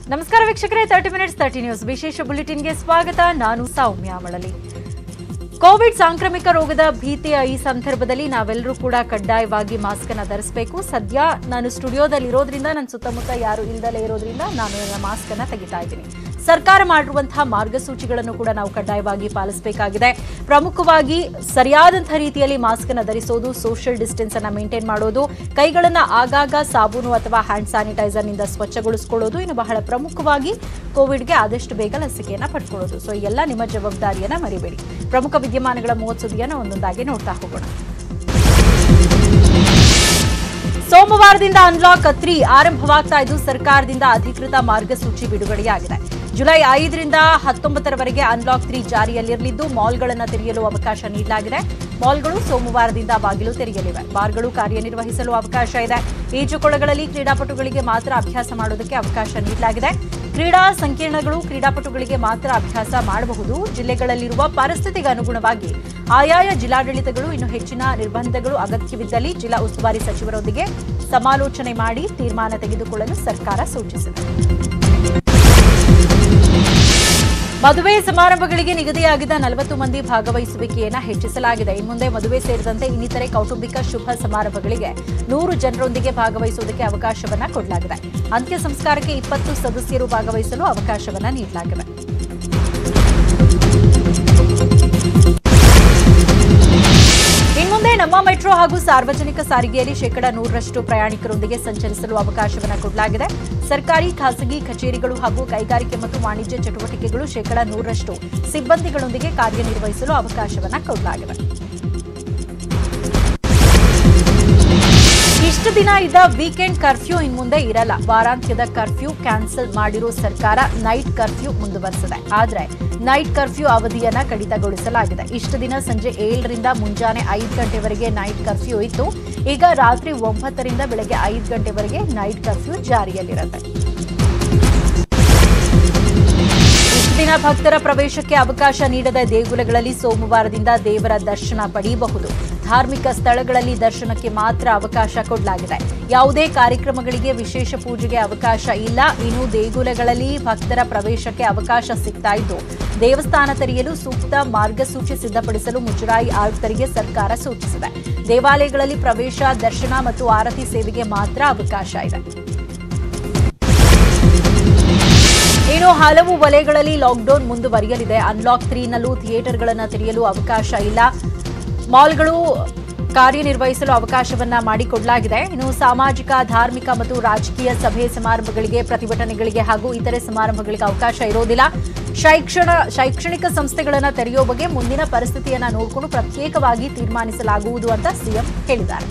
ನಮಸ್ಕಾರ ವೀಕ್ಷಕರೇ thirty minutes thirty news ವಿಶೇಷ ಬುಲೆಟಿನ್ಗೆ ಸ್ವಾಗತ ನಾನು ಸೌಮ್ಯ ಮಳಲಿ ಕೋವಿಡ್ ಸಾಂಕ್ರಾಮಿಕ ರೋಗದ ಭೀತಿಯ ಈ ಸಂದರ್ಭದಲ್ಲಿ ನಾವೆಲ್ಲರೂ ಕೂಡ ಕಡ್ಡಾಯವಾಗಿ ಮಾಸ್ಕ್ ಅನ್ನ ಧರಿಸಬೇಕು ಸದ್ಯ ನಾನು ಸ್ಟುಡಿಯೋದಲ್ಲಿ ಇರೋದ್ರಿಂದ ನನ್ನ ಸುತ್ತಮುತ್ತ ಯಾರು ಇಲ್ದಲೇ ಇರೋದ್ರಿಂದ ನಾನು ನನ್ನ ಮಾಸ್ಕ್ ಅನ್ನ ತೆಗಿತಾ ಇದ್ದೀನಿ ಸರ್ಕಾರ ಮಾಡಿರುವಂತಹ ಮಾರ್ಗಸೂಚಿಗಳನ್ನು ಕೂಡ ನಾವು ಕಡ್ಡಾಯವಾಗಿ ಪಾಲಿಸಬೇಕಾಗಿದೆ ಪ್ರಮುಖವಾಗಿ ಸರಿಯಾದಂತಹ ರೀತಿಯಲ್ಲಿ ಮಾಸ್ಕ್ ಅನ್ನ ಧರಿಸೋದು ಸೋಷಿಯಲ್ ಡಿಸ್ಟೆನ್ಸ್ ಅನ್ನ ಮೇಂಟೈನ್ ಮಾಡೋದು ಕೈಗಳನ್ನ ಆಗಾಗ ಸಾಬೂನು ಅಥವಾ ಹ್ಯಾಂಡ್ ಸ್ಯಾನಿಟೈಸರ್ ನಿಂದ ಸ್ವಚ್ಛಗೊಳಿಸಿಕೊಳ್ಳೋದು ಇನ್ನು ಬಹಳ ಪ್ರಮುಖವಾಗಿ ಕೋವಿಡ್ಗೆ ಆದಷ್ಟು ಬೇಗ ಲಸಿಕೆಯನ್ನ ಪಡ್ಕೊಳ್ಳೋದು ಸೊ ಎಲ್ಲ ನಿಮ್ಮ ಜವಾಬ್ದಾರಿಯನ್ನ ಮರಿಬೇಡಿ ಪ್ರಮುಖ ವಿದ್ಯಮಾನಗಳ ಮೂವತ್ತು ಸುದ್ದಿಯನ್ನ ಒಂದೊಂದಾಗಿ ನೋಡ್ತಾ ಹೋಗೋಣ ಸೋಮವಾರದಿಂದ ಅನ್ಲಾಕ್ ತ್ರೀ ಆರಂಭವಾಗ್ತಾ ಇದ್ದು ಸರ್ಕಾರದಿಂದ ಅಧಿಕೃತ ಮಾರ್ಗಸೂಚಿ ಬಿಡುಗಡೆಯಾಗಿದೆ ಜುಲೈ ಐದರಿಂದ ಹತ್ತೊಂಬತ್ತರವರೆಗೆ ಅನ್ಲಾಕ್ ತ್ರೀ ಜಾರಿಯಲ್ಲಿರಲಿದ್ದು ಮಾಲ್ಗಳನ್ನು ತೆರೆಯಲು ಅವಕಾಶ ನೀಡಲಾಗಿದೆ ಮಾಲ್ಗಳು ಸೋಮವಾರದಿಂದ ಬಾಗಿಲು ತೆರೆಯಲಿವೆ ಬಾರ್ಗಳು ಕಾರ್ಯನಿರ್ವಹಿಸಲು ಅವಕಾಶ ಇದೆ ಈಜುಕೊಳಗಳಲ್ಲಿ ಕ್ರೀಡಾಪಟುಗಳಿಗೆ ಮಾತ್ರ ಅಭ್ಯಾಸ ಮಾಡೋದಕ್ಕೆ ಅವಕಾಶ ನೀಡಲಾಗಿದೆ ಕ್ರೀಡಾ ಸಂಕೀರ್ಣಗಳು ಕ್ರೀಡಾಪಟುಗಳಿಗೆ ಮಾತ್ರ ಅಭ್ಯಾಸ ಮಾಡಬಹುದು ಜಿಲ್ಲೆಗಳಲ್ಲಿರುವ ಪರಿಸ್ಥಿತಿಗೆ ಅನುಗುಣವಾಗಿ ಆಯಾಯ ಜಿಲ್ಲಾಡಳಿತಗಳು ಇನ್ನು ಹೆಚ್ಚಿನ ನಿರ್ಬಂಧಗಳು ಅಗತ್ಯವಿದ್ದಲ್ಲಿ ಜಿಲ್ಲಾ ಉಸ್ತುವಾರಿ ಸಚಿವರೊಂದಿಗೆ ಸಮಾಲೋಚನೆ ಮಾಡಿ ತೀರ್ಮಾನ ತೆಗೆದುಕೊಳ್ಳಲು ಸರ್ಕಾರ ಸೂಚಿಸಿದೆ ಮದುವೆ ಸಮಾರಂಭಗಳಿಗೆ ನಿಗದಿಯಾಗಿದ್ದ ನಲವತ್ತು ಮಂದಿ ಭಾಗವಹಿಸುವಿಕೆಯನ್ನು ಹೆಚ್ಚಿಸಲಾಗಿದೆ ಇನ್ಮುಂದೆ ಮದುವೆ ಸೇರಿದಂತೆ ಇನ್ನಿತರೆ ಕೌಟುಂಬಿಕ ಶುಭ ಸಮಾರಂಭಗಳಿಗೆ ನೂರು ಜನರೊಂದಿಗೆ ಭಾಗವಹಿಸುವುದಕ್ಕೆ ಅವಕಾಶವನ್ನ ಕೊಡಲಾಗಿದೆ ಅಂತ್ಯ ಸಂಸ್ಕಾರಕ್ಕೆ ಇಪ್ಪತ್ತು ಸದಸ್ಯರು ಭಾಗವಹಿಸಲು ಅವಕಾಶವನ್ನ ನೀಡಲಾಗಿದೆ ಇನ್ಮುಂದೆ ನಮ್ಮ ಮೆಟ್ರೋ ಹಾಗೂ ಸಾರ್ವಜನಿಕ ಸಾರಿಗೆಯಲ್ಲಿ ಶೇಕಡ ನೂರರಷ್ಟು ಪ್ರಯಾಣಿಕರೊಂದಿಗೆ ಸಂಚರಿಸಲು ಅವಕಾಶವನ್ನು ಕೊಡಲಾಗಿದೆ ಸರ್ಕಾರಿ ಖಾಸಗಿ ಕಚೇರಿಗಳು ಹಾಗೂ ಕೈಗಾರಿಕೆ ಮತ್ತು ವಾಣಿಜ್ಯ ಚಟುವಟಿಕೆಗಳು ಶೇಕಡ ನೂರರಷ್ಟು ಸಿಬ್ಬಂದಿಗಳೊಂದಿಗೆ ಕಾರ್ಯನಿರ್ವಹಿಸಲು ಅವಕಾಶವನ್ನು ಕೊಡಲಾಗಿದೆ ಇಷ್ಟು ದಿನ ಇದ್ದ ವೀಕೆಂಡ್ ಕರ್ಫ್ಯೂ ಇನ್ಮುಂದೆ ಇರಲ್ಲ ವಾರಾಂತ್ಯದ ಕರ್ಫ್ಯೂ ಕ್ಯಾನ್ಸಲ್ ಮಾಡಿರೋ ಸರ್ಕಾರ ನೈಟ್ ಕರ್ಫ್ಯೂ ಮುಂದುವರೆಸಿದೆ ಆದ್ರೆ ನೈಟ್ ಕರ್ಫ್ಯೂ ಅವಧಿಯನ್ನ ಕಡಿತಗೊಳಿಸಲಾಗಿದೆ ಇಷ್ಟು ದಿನ ಸಂಜೆ ಏಳರಿಂದ ಮುಂಜಾನೆ ಐದು ಗಂಟೆವರೆಗೆ ನೈಟ್ ಕರ್ಫ್ಯೂ ಇತ್ತು ಈಗ ರಾತ್ರಿ ಒಂಬತ್ತರಿಂದ ಬೆಳಗ್ಗೆ ಐದು ಗಂಟೆವರೆಗೆ ನೈಟ್ ಕರ್ಫ್ಯೂ ಜಾರಿಯಲ್ಲಿರುತ್ತೆ ಇಷ್ಟು ದಿನ ಭಕ್ತರ ಪ್ರವೇಶಕ್ಕೆ ಅವಕಾಶ ನೀಡದ ದೇಗುಲಗಳಲ್ಲಿ ಸೋಮವಾರದಿಂದ ದೇವರ ದರ್ಶನ ಪಡೆಯಬಹುದು ಧಾರ್ಮಿಕ ಸ್ಥಳಗಳಲ್ಲಿ ದರ್ಶನಕ್ಕೆ ಮಾತ್ರ ಅವಕಾಶ ಕೊಡಲಾಗಿದೆ ಯಾವುದೇ ಕಾರ್ಯಕ್ರಮಗಳಿಗೆ ವಿಶೇಷ ಪೂಜೆಗೆ ಅವಕಾಶ ಇಲ್ಲ ಇನ್ನು ದೇಗುಲಗಳಲ್ಲಿ ಭಕ್ತರ ಪ್ರವೇಶಕ್ಕೆ ಅವಕಾಶ ಸಿಗ್ತಾ ಇದ್ದು ದೇವಸ್ಥಾನ ತೆರೆಯಲು ಸೂಕ್ತ ಮಾರ್ಗಸೂಚಿ ಸಿದ್ಧಪಡಿಸಲು ಮುಜರಾಯಿ ಆಯುಕ್ತರಿಗೆ ಸರ್ಕಾರ ಸೂಚಿಸಿದೆ ದೇವಾಲಯಗಳಲ್ಲಿ ಪ್ರವೇಶ ದರ್ಶನ ಮತ್ತು ಆರತಿ ಸೇವೆಗೆ ಮಾತ್ರ ಅವಕಾಶ ಇದೆ ಇನ್ನು ಹಲವು ವಲಯಗಳಲ್ಲಿ ಲಾಕ್ಡೌನ್ ಮುಂದುವರಿಯಲಿದೆ ಅನ್ಲಾಕ್ ತ್ರೀನಲ್ಲೂ ಥಿಯೇಟರ್ಗಳನ್ನು ತೆರೆಯಲು ಅವಕಾಶ ಇಲ್ಲ ಮಾಲ್ಗಳು ಕಾರ್ಯನಿರ್ವಹಿಸಲು ಅವಕಾಶವನ್ನ ಮಾಡಿಕೊಡಲಾಗಿದೆ ಇನ್ನು ಸಾಮಾಜಿಕ ಧಾರ್ಮಿಕ ಮತ್ತು ರಾಜಕೀಯ ಸಭೆ ಸಮಾರಂಭಗಳಿಗೆ ಪ್ರತಿಭಟನೆಗಳಿಗೆ ಹಾಗೂ ಇತರೆ ಸಮಾರಂಭಗಳಿಗೆ ಅವಕಾಶ ಇರೋದಿಲ್ಲ ಶೈಕ್ಷಣ ಶೈಕ್ಷಣಿಕ ಸಂಸ್ಥೆಗಳನ್ನು ತೆರೆಯುವ ಬಗ್ಗೆ ಮುಂದಿನ ಪರಿಸ್ಥಿತಿಯನ್ನ ನೋಡಿಕೊಂಡು ಪ್ರತ್ಯೇಕವಾಗಿ ತೀರ್ಮಾನಿಸಲಾಗುವುದು ಅಂತ ಸಿಎಂ ಹೇಳಿದ್ದಾರೆ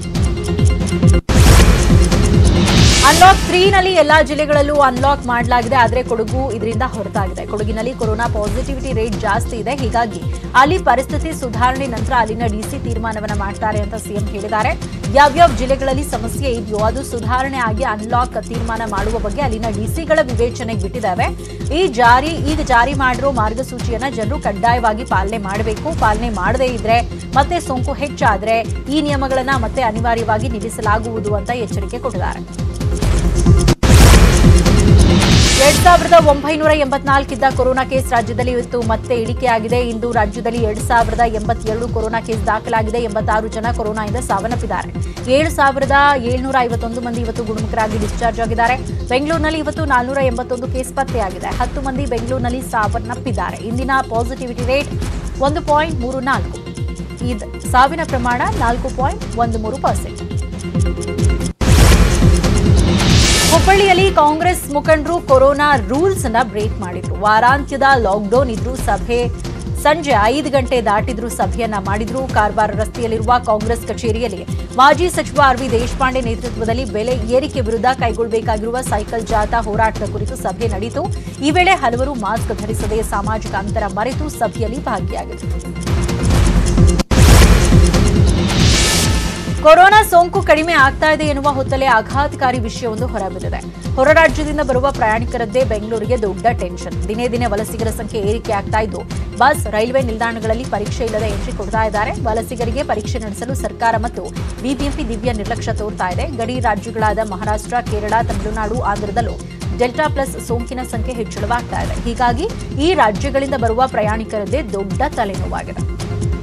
ಅನ್ಲಾಕ್ ತ್ರೀನಲ್ಲಿ ಎಲ್ಲಾ ಜಿಲ್ಲೆಗಳಲ್ಲೂ ಅನ್ಲಾಕ್ ಮಾಡಲಾಗಿದೆ ಆದರೆ ಕೊಡಗು ಇದರಿಂದ ಹೊರತಾಗಿದೆ ಕೊಡಗಿನಲ್ಲಿ ಕೊರೋನಾ ಪಾಸಿಟಿವಿಟಿ ರೇಟ್ ಜಾಸ್ತಿ ಇದೆ ಹೀಗಾಗಿ ಅಲ್ಲಿ ಪರಿಸ್ಥಿತಿ ಸುಧಾರಣೆ ನಂತರ ಅಲ್ಲಿನ ಡಿಸಿ ತೀರ್ಮಾನವನ್ನ ಮಾಡ್ತಾರೆ ಅಂತ ಸಿಎಂ ಹೇಳಿದ್ದಾರೆ ಯಾವ್ಯಾವ ಜಿಲ್ಲೆಗಳಲ್ಲಿ ಸಮಸ್ಯೆ ಇದೆಯೋ ಅದು ಸುಧಾರಣೆ ಆಗಿ ಅನ್ಲಾಕ್ ತೀರ್ಮಾನ ಮಾಡುವ ಬಗ್ಗೆ ಅಲ್ಲಿನ ಡಿಸಿಗಳ ವಿವೇಚನೆಗೆ ಬಿಟ್ಟಿದ್ದಾವೆ ಈ ಜಾರಿ ಈಗ ಜಾರಿ ಮಾಡಿರೋ ಮಾರ್ಗಸೂಚಿಯನ್ನ ಜನರು ಕಡ್ಡಾಯವಾಗಿ ಪಾಲನೆ ಮಾಡಬೇಕು ಪಾಲನೆ ಮಾಡದೇ ಇದ್ರೆ ಮತ್ತೆ ಸೋಂಕು ಹೆಚ್ಚಾದ್ರೆ ಈ ನಿಯಮಗಳನ್ನ ಮತ್ತೆ ಅನಿವಾರ್ಯವಾಗಿ ನಿಲ್ಲಿಸಲಾಗುವುದು ಅಂತ ಎಚ್ಚರಿಕೆ ಕೊಟ್ಟಿದ್ದಾರೆ ಎರಡ್ ಸಾವಿರದ ಒಂಬೈನೂರ ಎಂಬತ್ನಾಲ್ಕಿದ್ದ ಕೊರೋನಾ ಕೇಸ್ ರಾಜ್ಯದಲ್ಲಿ ಇವತ್ತು ಮತ್ತೆ ಇಳಿಕೆಯಾಗಿದೆ ಇಂದು ರಾಜ್ಯದಲ್ಲಿ ಎರಡ್ ಸಾವಿರದ ಎಂಬತ್ತೆರಡು ಕೊರೋನಾ ಕೇಸ್ ದಾಖಲಾಗಿದೆ ಎಂಬತ್ತಾರು ಜನ ಕೊರೋನಾದಿಂದ ಸಾವನ್ನಪ್ಪಿದ್ದಾರೆ ಏಳು ಸಾವಿರದ ಏಳ್ನೂರ ಐವತ್ತೊಂದು ಮಂದಿ ಇವತ್ತು ಗುಣಮುಖರಾಗಿ ಡಿಸ್ಚಾರ್ಜ್ ಆಗಿದ್ದಾರೆ ಬೆಂಗಳೂರಿನಲ್ಲಿ ಇವತ್ತು ನಾಲ್ನೂರ ಎಂಬತ್ತೊಂದು ಕೇಸ್ ಪತ್ತೆಯಾಗಿದೆ ಹತ್ತು ಮಂದಿ ಬೆಂಗಳೂರಿನಲ್ಲಿ ಸಾವನ್ನಪ್ಪಿದ್ದಾರೆ ಇಂದಿನ ಪಾಸಿಟಿವಿಟಿ ರೇಟ್ ಒಂದು ಪಾಯಿಂಟ್ ಮೂರು ನಾಲ್ಕು ಇದ್ ಸಾವಿನ ಪ್ರಮಾಣ ನಾಲ್ಕು ಪಾಯಿಂಟ್ ಒಂದು ಮೂರು ಪರ್ಸೆಂಟ್ ಹುಬ್ಬಳ್ಳಿಯಲ್ಲಿ ಕಾಂಗ್ರೆಸ್ ಮುಖಂಡರು ಕೊರೋನಾ ರೂಲ್ಸ್ ಅನ್ನ ಬ್ರೇಕ್ ಮಾಡಿದ್ರು ವಾರಾಂತ್ಯದ ಲಾಕ್ಡೌನ್ ಇದ್ರು ಸಭೆ ಸಂಜೆ ಐದು ಗಂಟೆ ದಾಟಿದ್ರು ಸಭೆಯನ್ನ ಮಾಡಿದ್ರು ಕಾರವಾರ ರಸ್ತೆಯಲ್ಲಿರುವ ಕಾಂಗ್ರೆಸ್ ಕಚೇರಿಯಲ್ಲಿ ಮಾಜಿ ಸಚಿವ ಆರ್ ವಿ ದೇಶಪಾಂಡೆ ನೇತೃತ್ವದಲ್ಲಿ ಬೆಲೆ ಏರಿಕೆ ವಿರುದ್ಧ ಕೈಗೊಳ್ಳಬೇಕಾಗಿರುವ ಸೈಕಲ್ ಜಾಥಾ ಹೋರಾಟದ ಕುರಿತು ಸಭೆ ನಡೆಯಿತು ಈ ವೇಳೆ ಹಲವರು ಮಾಸ್ಕ್ ಧರಿಸದೆ ಸಾಮಾಜಿಕ ಅಂತರ ಮರೆತು ಸಭೆಯಲ್ಲಿ ಭಾಗಿಯಾಗಿದ್ದರು ಕೊರೋನಾ ಸೋಂಕು ಕಡಿಮೆ ಆಗ್ತಾ ಇದೆ ಎನ್ನುವ ಹೊತ್ತಲೇ ಆಘಾತಕಾರಿ ವಿಷಯವೊಂದು ಹೊರಬಿದ್ದಿದೆ ಹೊರ ರಾಜ್ಯದಿಂದ ಬರುವ ಪ್ರಯಾಣಿಕರದ್ದೇ ಬೆಂಗಳೂರಿಗೆ ದೊಡ್ಡ ಟೆನ್ಷನ್ ದಿನೇ ದಿನೇ ವಲಸಿಗರ ಸಂಖ್ಯೆ ಏರಿಕೆ ಆಗ್ತಾ ಇದ್ದು ಬಸ್ ರೈಲ್ವೆ ನಿಲ್ದಾಣಗಳಲ್ಲಿ ಪರೀಕ್ಷೆ ಇಲ್ಲದೆ ಎಂಟ್ರಿ ಕೊಡ್ತಾ ಇದ್ದಾರೆ ವಲಸಿಗರಿಗೆ ಪರೀಕ್ಷೆ ನಡೆಸಲು ಸರ್ಕಾರ ಮತ್ತು ಬಿಬಿಎಂಪಿ ದಿವ್ಯ ನಿರ್ಲಕ್ಷ್ಯ ತೋರ್ತಾ ಇದೆ ಗಡಿ ರಾಜ್ಯಗಳಾದ ಮಹಾರಾಷ್ಟ್ರ ಕೇರಳ ತಮಿಳುನಾಡು ಆಂಧ್ರದಲ್ಲೂ ಡೆಲ್ಟಾ ಪ್ಲಸ್ ಸೋಂಕಿನ ಸಂಖ್ಯೆ ಹೆಚ್ಚಳವಾಗ್ತಾ ಇದೆ ಹೀಗಾಗಿ ಈ ರಾಜ್ಯಗಳಿಂದ ಬರುವ ಪ್ರಯಾಣಿಕರದ್ದೇ ದೊಡ್ಡ ತಲೆನೋವಾಗಿದೆ